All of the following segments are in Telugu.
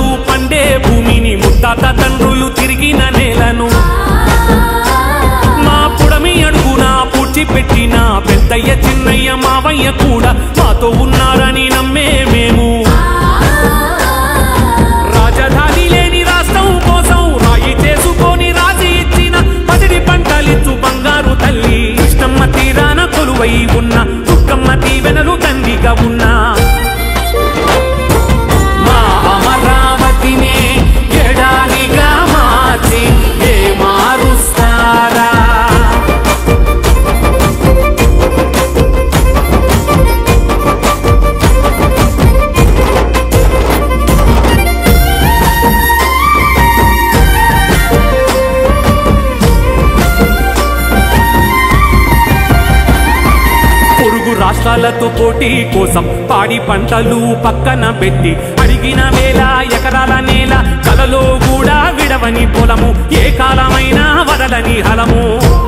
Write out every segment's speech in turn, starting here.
పంటలు పండే భూమిని ముత్తాత తండ్రులు తిరిగిన నేలను మా పుడమి అడుగున పూడ్చిపెట్టిన పెద్దయ్య చిన్నయ్య మావయ్య కూడా మాతో ఉన్నారని నమ్మే మేము రాజధాని లేని రాష్ట్రం కోసం రాయి చేసుకొని రాసి ఇచ్చిన పసిడి పంటలిచ్చు బంగారు తల్లి కృష్ణమ్మ తీరాన కొలువై ఉన్న దుఃఖమ్మ దీవెనలు దండిగా ఉన్నా మా అమరావతినే ఎడారిగా మార్చి ఏ మారుస్తారా పొరుగు రాష్ట్రాలతో పోటీ కోసం పాడి పంటలు పక్కన పెట్టి అడిగిన వేల ఎకరాల నేల కలలో కూడా విడవని పొలము ఏ కాలమైనా వదలని హలము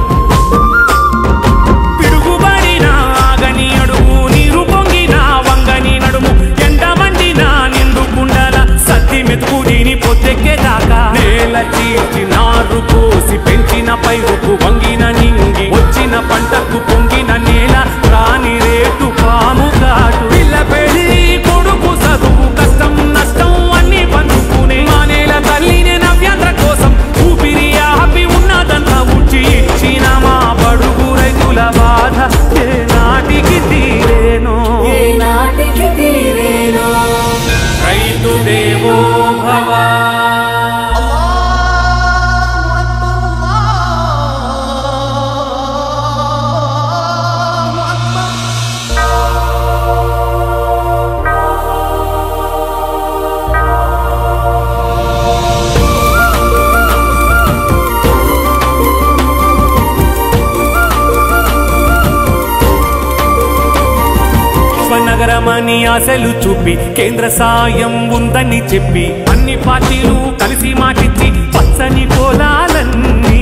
పిడుగుబడిన ఆగని అడుగు నీరు పొంగిన వంగని నడుము ఎండ మండిన నిండు కుండల సత్తి మెతుకు దీని పొద్దెక్కేదాకా నేల చీల్చి నారు పోసి పెంచిన పైరుకు వంగిన నింగి వచ్చిన పంటకు పొంగిన నేల రాని రేటు పాము కాటు పిల్ల పెళ్లి కొడుకు చదువు కష్టం నష్టం అన్ని పంచుకునే మా నేల తల్లినే నవ్యాంధ్ర కోసం ఊపిరి ఆపి ఉన్నదంతా ఉచ్చి ఇచ్చిన మా బడుగు రైతుల బాధ ఏ నాటికి తీరేనో ఏ నాటికి తీరేనో రైతు దేవో భవ విశ్వనగరమని ఆశలు చూపి కేంద్ర సాయం ఉందని చెప్పి అన్ని పార్టీలు కలిసి మాటిచ్చి పచ్చని పొలాలన్నీ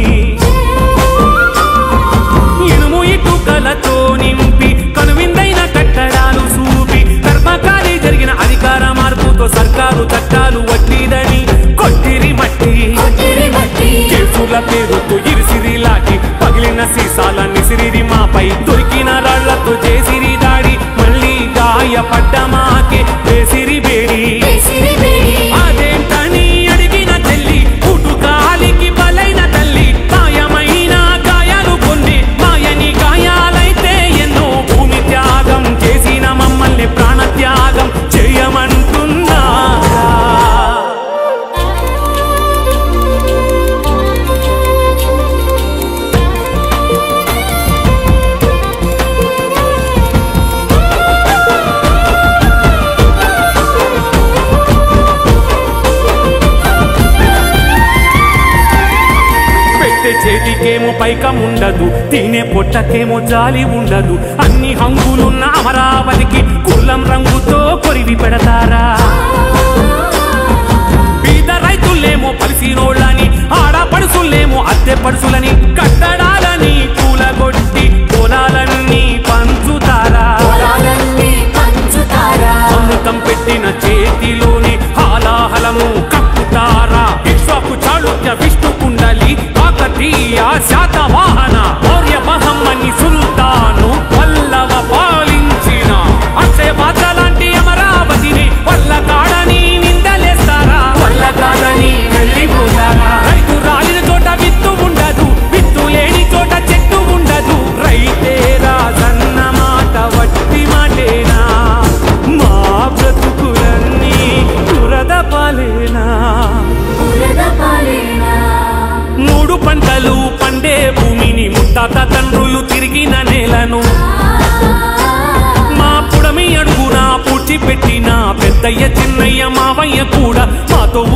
ఇనుము ఇటుకలతో నింపి కనువిందైన కట్టడాలు చూపి కర్మకాలి జరిగిన అధికార మార్పుతో సర్కారు చట్టాలు వడ్డీదని కొట్టిరి మట్టి కొట్టిరి మట్టి కేసుల పేరుతో ఇరిసిరి లాటి పగిలిన సీసాల నిసిరిరి మాపై దొరికిన రాళ్లతో చేసిరి దాడి మళ్ళీ గాయపడ్డ మాకే వేసిరి బేడి వేసిరి వేడి అదేంటని అడిగిన చెల్లి పుటు కాలికి బలైన తల్లి గాయమైన గాయాలు కొన్ని మాయని గాయాలైతే ఎన్నో భూమి త్యాగం చేసిన మమ్మల్ని ప్రాణ త్యాగం చేయమంటున్నా పెట్టే చేతికేమో పైకం ఉండదు తినే పొట్టకేమో జాలి ఉండదు అన్ని హంగులున్న అమరావతికి కులం రంగుతో కొరివి పెడతారా బీద రైతులేమో పలిసినోళ్ళని ఆడపడుసులేమో అద్దె పడుసులని కట్టడాలని కూలగొట్టి పొలాలన్నీ పంచుతారా పొలాలన్నీ పంచుతారా అమృతం పెట్టిన చేతిలోని హాలాహలము కప్పుతారా విశ్వకు చాళుక్య విష్ణు కుండలి కాకతీయ శాతవాహన మౌర్య మహమ్మని సుల్తాను పల్లవ పాలించిన అక్షయ పాత్ర లాంటి అమరావతిని వల్ల కాడని నిందలేస్తారా వల్ల కాదని వెళ్ళిపోతారా రైతు రాలిన చోట విత్తు ఉండదు విత్తు లేని చోట చెట్టు ఉండదు రైతే రాజన్న మాట వట్టి మాటేనా మా బ్రతుకులన్నీ దురద పాలేనా బురద పాలేనా మూడు పంటలు పండే భూమిని ముత్తాత తండ్రులు తిరిగిన నేలను మా పుడమి అడుగున పూడ్చిపెట్టిన పెద్దయ్య చిన్నయ్య మావయ్య కూడా మాతో